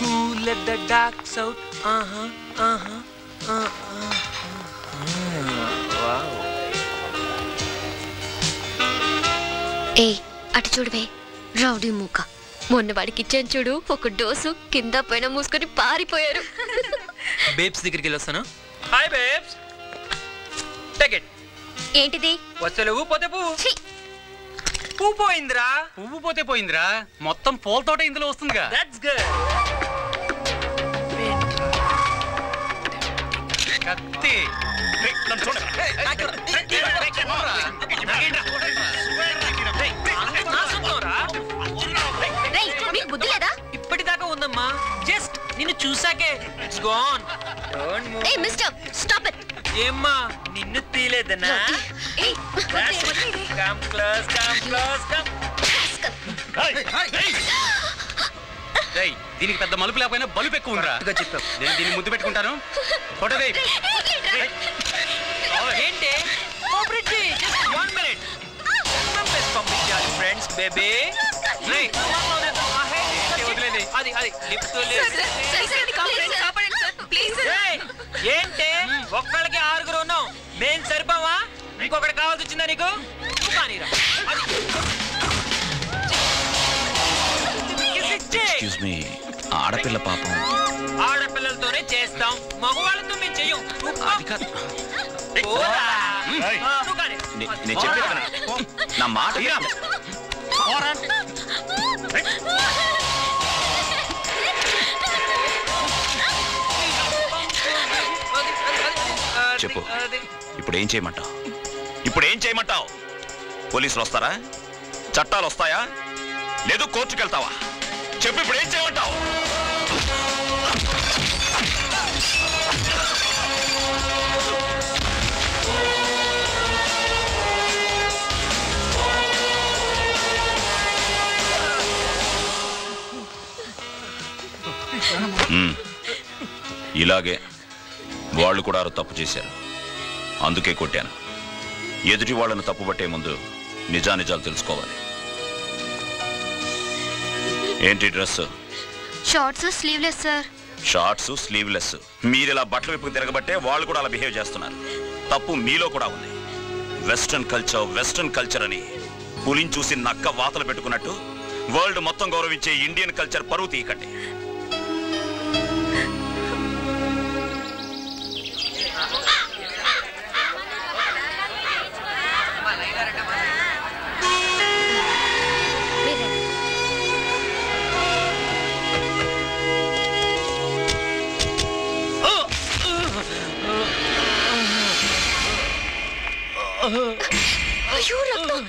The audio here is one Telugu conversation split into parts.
Who let the dogs out? Uh-huh, uh-huh, uh-uh. Wow. ఏ అటు చూడవే రౌడీ మూక మొన్న వాడికి ఇచ్చాను చూడు ఒక డోసు కింద పైన మూసుకొని పారిపోయారు బేబ్స్ దగ్గరికి వెళ్ళొస్తాను హాయ్ బేబ్స్ టేక్ ఇట్ ఏంటిది వస్తలేవు పోతే పువ్వు ఛీ! పువ్వు పోయిందిరా పువ్వు పోతే పోయిందిరా మొత్తం పూలతోట ఇందులో వస్తుందిగా దట్స్ గుడ్ కత్తి రేయ్, మీకు బుద్ధి లేదా ఇప్పటిదాకా ఉందమ్మా జస్ట్ నిన్ను చూసాకే ఇట్స్ గోన్ డోంట్ మూవ్ ఏ మిస్టర్ స్టాప్ ఇట్ ఏమ్మా నిన్ను తీలేదనా ఏయ్ come close come close come రేయ్, దీనికి పెద్ద మలుపు లేకపోయినా బలుపు ఎక్కువ ఉందిరా కరెక్ట్గా చెప్పావు. నేను దీన్ని ముద్దు పెట్టుకుంటాను ఫోటో వేయ్. ఏంటి ఓ bridge just one minute members పంపించాలి ఫ్రెండ్స్ బేబీ రేయ్ వదిలేది అది అది లిఫ్ట్ ఏంటి ఒక్కళ్ళకి ఆరుగురు ఉన్నాం మేం సరిపోవా ఇంకొకటి కావాల్సి వచ్చిందా నీకు నువ్వు కానీరా అది. ఎక్స్క్యూజ్ మీ ఆడపిల్ల పాపం ఆడపిల్లలతోనే చేస్తాం మగవాళ్ళతో మేము చెయ్యం నువ్వు అది కాదు పోరా. ఏయ్. నువ్వు కానీ. నే- నేను చెప్పేది వినండి. నా మాట వినండి. అది, అది, అది, చెప్పు. అది. ఇప్పుడు ఏం చేయమంటావు ఇప్పుడు ఏం చేయమంటావు పోలీసులు వస్తారా చట్టాలు వస్తాయా లేదు కోర్టుకు వెళ్తావా చెప్పు ఇప్పుడు ఏం చేయమంటావు మ్మ్. ఇలాగే వాళ్ళు కూడా తప్పు చేశారు అందుకే కొట్టాను ఎదుటి వాళ్ళను తప్పుపట్టే ముందు నిజానిజాలు తెలుసుకోవాలి ఏంటి dress shorts sleeveless sir shorts sleeveless మీరు ఇలా బట్టలు విప్పుకు తిరగబట్టే వాళ్ళు కూడా అలా బిహేవ్ చేస్తున్నారు తప్పు మీలో కూడా ఉంది వెస్ట్రన్ కల్చర్ వెస్ట్రన్ కల్చర్ అని పులిని చూసి నక్క వాతలు పెట్టుకున్నట్టు వరల్డ్ మొత్తం గౌరవించే ఇండియన్ కల్చర్ పరువు తీయకండి అయ్యో రక్తం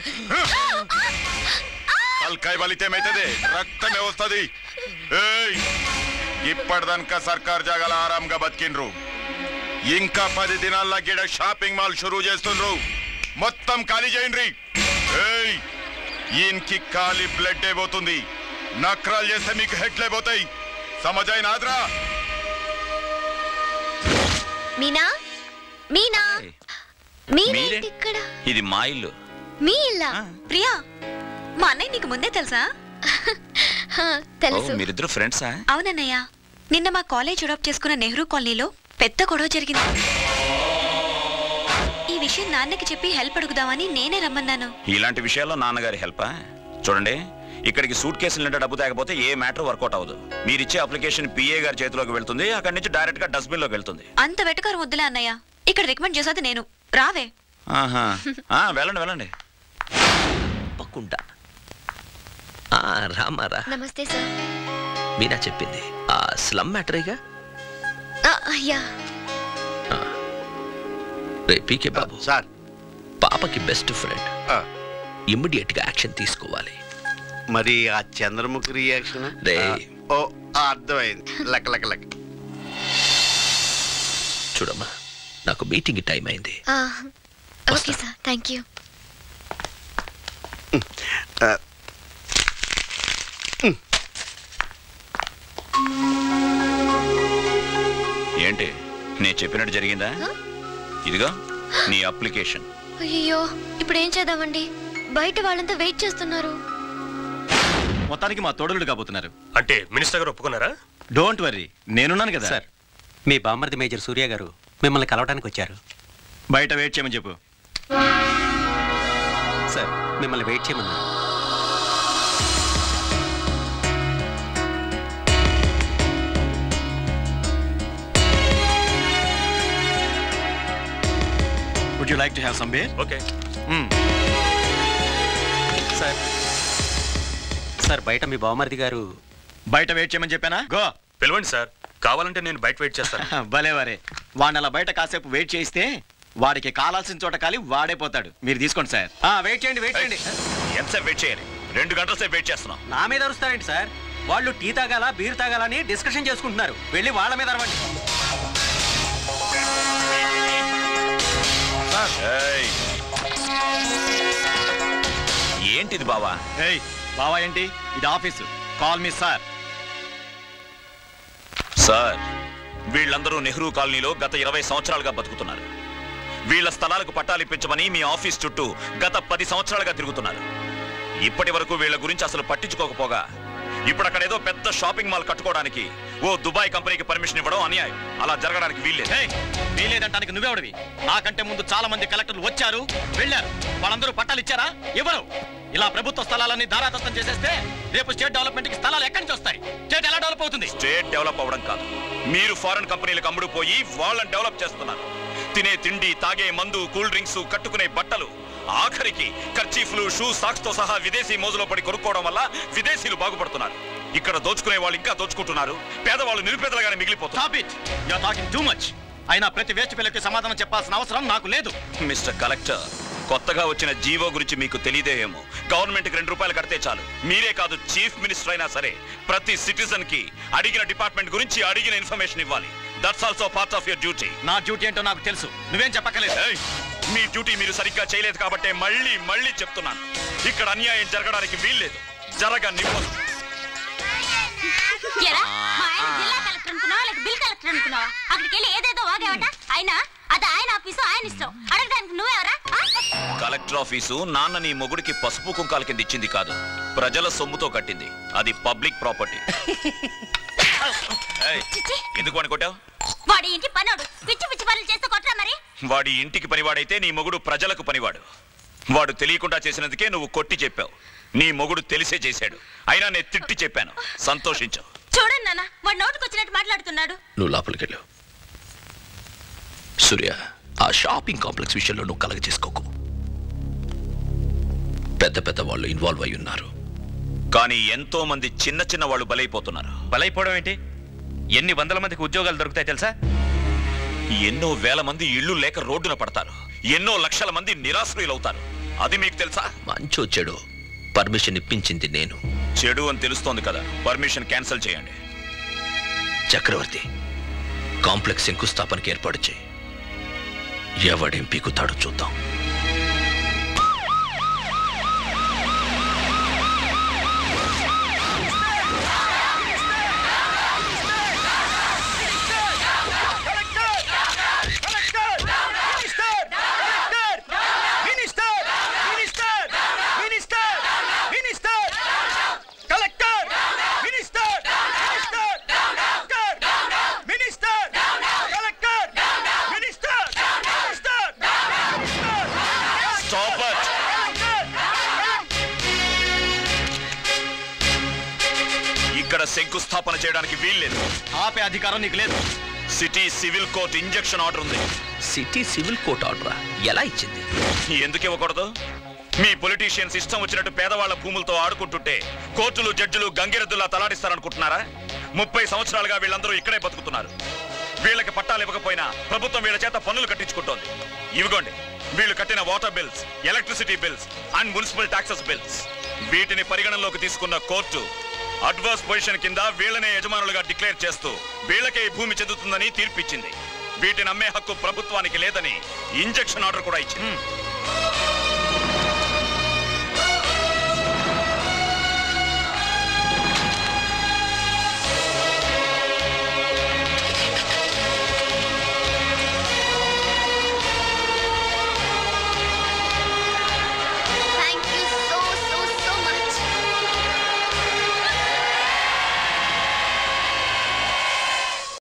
తలకాయ బలితే ఏమైతుంది రక్తమే వస్తుంది ఏయ్ ఇప్పటిదనక సర్కార్ జాగాల ఆరాంగా బతికిండ్రు ఇంకా పది దినాల్లో గిడ షాపింగ్ మాల్ షురూ చేస్తుండ్రు మొత్తం ఖాళీ చేయండి ఏయ్ ఈయనకి ఖాళీ బ్లడ్ అయిపోతుంది నక్రాలు చేస్తే మీకు హెడ్లే పోతాయి సమజైన ఆద్రా మీనా మీనా ఏయ్, మీరేంటి మీరే- ఇక్కడ ఇది మా ఇల్లు మీ ఇల్లా ప్రియా మా అన్నయ్య నీకు ముందే తెలుసా హా, ఓ తెలుసు మీరిద్దరు ఫ్రెండ్సా అవునన్నయ్య నిన్న మా కాలేజ్ అడాప్ట్ చేసుకున్న నెహ్రూ కాలనీలో పెద్ద గొడవ జరిగింది ఈ విషయం నాన్నకి చెప్పి హెల్ప్ అడుగుదామని నేనే రమ్మన్నాను ఇలాంటి విషయాల్లో నాన్నగారి హెల్పా చూడండి ఇక్కడికి సూట్ కేసులు నిండా డబ్బు తేకపోతే ఏ మ్యాటర్ వర్కౌట్ అవ్వదు మీరు ఇచ్చే అప్లికేషన్ పిఏ గారి చేతిలోకి వెళ్తుంది అక్కడి నుంచి డైరెక్ట్ గా డస్ట్బిన్ లోకి వెళ్తుంది అంత వెటకారం వద్దులే అన్నయ్య ఇక్కడ రికమెండ్ చేసేది నేను రావే ఆహా ఆ, వెళ్ళండి వెళ్ళండి తప్పకుండా ఆ, రామారా నమస్తే సార్ మీనా చెప్పింది ఆ స్లమ్ మ్యాటరేగా ఆ, అయ్యా రే పీకే బాబు సార్ పాపకి బెస్ట్ ఫ్రెండ్ ఆ, ఇమ్మీడియట్ గా యాక్షన్ తీసుకోవాలి మరి ఆ చంద్రముఖి రియాక్షన్ రే. ఓ ఆ, అర్థమైంది లెక్క లెక్క లెక్క చూడమ్మా నాకు మీటింగ్ టైం అయింది ఆ, ఓకే వస్తా. సార్ థ్యాంక్ యూ ఆ, ఏంటి నేను చెప్పినట్టు జరిగిందా ఇదిగో నీ అప్లికేషన్ అయ్యో ఇప్పుడు ఏం చేద్దామండి బయట వాళ్ళంతా వెయిట్ చేస్తున్నారు మొత్తానికి మా తోడులు కాబోతున్నారు అంటే మినిస్టర్ గారు ఒప్పుకున్నారా డోంట్ వర్రీ నేనున్నాను కదా సార్ మీ బామ్మర్ది మేజర్ సూర్య గారు మిమ్మల్ని కలవడానికి వచ్చారు బయట వెయిట్ చేయమని చెప్పు సార్ మిమ్మల్ని వెయిట్ చేయమన్నారు would you like to have some beer okay sir sir బయట మీ బామ్మర్ది గారు బయట వెయిట్ చేయమని చెప్పానా గో పిలవండి సార్ కావాలంటే నేను బయట వెయిట్ చేస్తాను భలే వరే వాడిని అలా బయట కాసేపు వెయిట్ చేయిస్తే వాడికి కావాల్సిన చోట కాలి వాడే పోతాడు మీరు తీసుకోండి సార్ వెయిట్ చేయండి వెయిట్ చేయండి ఎంతసేపు వెయిట్ చేయాలి రెండు గంటల సేపు వెయిట్ చేస్తున్నాం నా మీద అరుస్తారేంటి సార్ వాళ్ళు టీ తాగాల బీర్ తాగాల అని డిస్కషన్ చేసుకుంటున్నారు వెళ్ళి వాళ్ళ మీద అరవండి ఏయ్. ఏంటిది బావా ఏయ్ బావా ఏంటి ఇది office call me sir sir వీళ్ళందరూ నెహ్రూ కాలనీలో గత ఇరవై సంవత్సరాలుగా బతుకుతున్నారు వీళ్ళ స్థలాలకు పట్టాలు ఇప్పించమని మీ ఆఫీస్ చుట్టూ గత పది సంవత్సరాలుగా తిరుగుతున్నారు ఇప్పటి వరకు వీళ్ళ గురించి అసలు పట్టించుకోకపోగా ఇప్పుడు అక్కడ ఏదో పెద్ద షాపింగ్ మాల్ కట్టుకోవడానికి ఓ దుబాయ్ కంపెనీకి పర్మిషన్ ఇవ్వడం అన్యాయం అలా జరగడానికి వీల్లేదు ఏయ్ వీలేదంటానికి నువ్వెవడివి నాకంటే ముందు చాలా మంది కలెక్టర్లు వచ్చారు వెళ్ళారు వాళ్ళందరూ పట్టాలు ఇచ్చారా ఇవ్వరు ఇలా ప్రభుత్వ స్థలాలన్నీ ధారాదత్తం చేసేస్తే రేపు స్టేట్ డెవలప్మెంట్ కి స్థలాలు ఎక్కడి నుంచి వస్తాయి స్టేట్ ఎలా డెవలప్ అవుతుంది స్టేట్ డెవలప్ అవ్వడం కాదు మీరు ఫారెన్ కంపెనీలకు అమ్ముడు పోయి వాళ్ళని డెవలప్ చేస్తున్నారు తినే తిండి తాగే మందు కూల్ డ్రింక్స్ కట్టుకునే బట్టలు ఆఖరికి కర్చీఫ్లు షూ సాక్స్ తో సహా విదేశీ మోజులో పడి కొనుక్కోవడం వల్ల విదేశీయులు బాగుపడుతున్నారు ఇక్కడ దోచుకునే వాళ్ళు ఇంకా దోచుకుంటున్నారు పేదవాళ్ళు నిరుపేదలుగానే మిగిలిపోతున్నారు stop it you are talking too much అయినా ప్రతి వేస్ట్ పిల్లకి సమాధానం చెప్పాల్సిన అవసరం నాకు లేదు మిస్టర్ కలెక్టర్ కొత్తగా వచ్చిన జీవో గురించి మీకు తెలియదేమో గవర్నమెంట్ కి రెండు రూపాయలు కడితే చాలు మీరే కాదు చీఫ్ మినిస్టర్ అయినా సరే ప్రతి సిటిజన్ కి అడిగిన డిపార్ట్మెంట్ గురించి అడిగిన ఇన్ఫర్మేషన్ ఇవ్వాలి that's also part of your duty నా డ్యూటీ ఏంటో నాకు తెలుసు నువ్వేం చెప్పక్కలేదు ఏయ్, మీ డ్యూటీ మీరు సరిగ్గా చేయలేదు కాబట్టే మళ్ళీ మళ్ళీ చెప్తున్నాను ఇక్కడ అన్యాయం జరగడానికి వీల్లేదు జరగనివ్వదు ఎరా మా ఆయన జిల్లా కలెక్టర్ అనుకున్నావా లేక బిల్ కలెక్టర్ అనుకున్నావా అక్కడికి వెళ్ళి ఏదేదో వాగేవట అయినా అది ఆయన ఆఫీసు ఆయన ఇష్టం అడగడానికి నువ్వెవరా ఆ? కలెక్టర్ ఆఫీసు నాన్న నీ మొగుడికి పసుపు కుంకాల కింద ఇచ్చింది కాదు ప్రజల సొమ్ముతో కట్టింది అది పబ్లిక్ ప్రాపర్టీ చిచ్చి, ఎందుకు అనుకుంటావు వాడి ఇంటి పనోడు పిచ్చి పిచ్చి పనులు చేస్తే కొట్టరా మరి వాడి ఇంటికి పనివాడైతే నీ మొగుడు ప్రజలకు పనివాడు వాడు తెలియకుండా చేసినందుకే నువ్వు కొట్టి చెప్పావు నీ మొగుడు తెలిసే చేశాడు అయినా నేను తిట్టి చెప్పాను సంతోషించు చూడండి నాన్న వాడు నోటికి వచ్చినట్టు మాట్లాడుతున్నాడు నువ్వు లోపలికి వెళ్ళు సూర్య ఆ షాపింగ్ కాంప్లెక్స్ విషయంలో నువ్వు కలగ చేసుకోకు పెద్ద పెద్ద వాళ్ళు ఇన్వాల్వ్ అయి ఉన్నారు కానీ ఎంతో మంది చిన్న చిన్న వాళ్ళు బలైపోతున్నారు బలైపోవడం ఏంటి ఎన్ని వందల మందికి ఉద్యోగాలు దొరుకుతాయి తెలుసా ఎన్నో వేల మంది ఇళ్ళు లేక రోడ్డున పడతారు ఎన్నో లక్షల మంది నిరాశ్రయులవుతారు అది మీకు తెలుసా మంచో చెడు పర్మిషన్ ఇప్పించింది నేను చెడు అని తెలుస్తోంది కదా పర్మిషన్ క్యాన్సిల్ చేయండి చక్రవర్తి కాంప్లెక్స్ శంకుస్థాపనకి ఏర్పాటు చేయి ఎవడేం పీకుతాడో చూద్దాం Stop it! ఇక్కడ శంకుస్థాపన చేయడానికి వీల్లేదు ఆపే అధికారం నీకు లేదు city civil court injection order ఉంది సిటీ సివిల్ కోర్ట్ ఆర్డరా ఎలా ఇచ్చింది ఎందుకు ఇవ్వకూడదు మీ పొలిటీషియన్స్ ఇష్టం వచ్చినట్టు పేదవాళ్ల భూములతో ఆడుకుంటుంటే కోర్టులు జడ్జిలు గంగిరెద్దులా తలాడిస్తారనుకుంటున్నారా ముప్పై సంవత్సరాలుగా వీళ్ళందరూ ఇక్కడే బతుకుతున్నారు వీళ్ళకి పట్టాలు ఇవ్వకపోయినా ప్రభుత్వం వీళ్ళ చేత పన్నులు కట్టించుకుంటోంది ఇవిగోండి వీళ్ళు కట్టిన water bills electricity bills and municipal taxes bills వీటిని పరిగణనలోకి తీసుకున్న కోర్టు అడ్వర్స్ పొజిషన్ కింద వీళ్ళనే యజమానులుగా డిక్లేర్ చేస్తూ వీళ్ళకే ఈ భూమి చెందుతుందని తీర్పిచ్చింది వీటిని అమ్మే హక్కు ప్రభుత్వానికి లేదని ఇంజెక్షన్ ఆర్డర్ కూడా ఇచ్చింది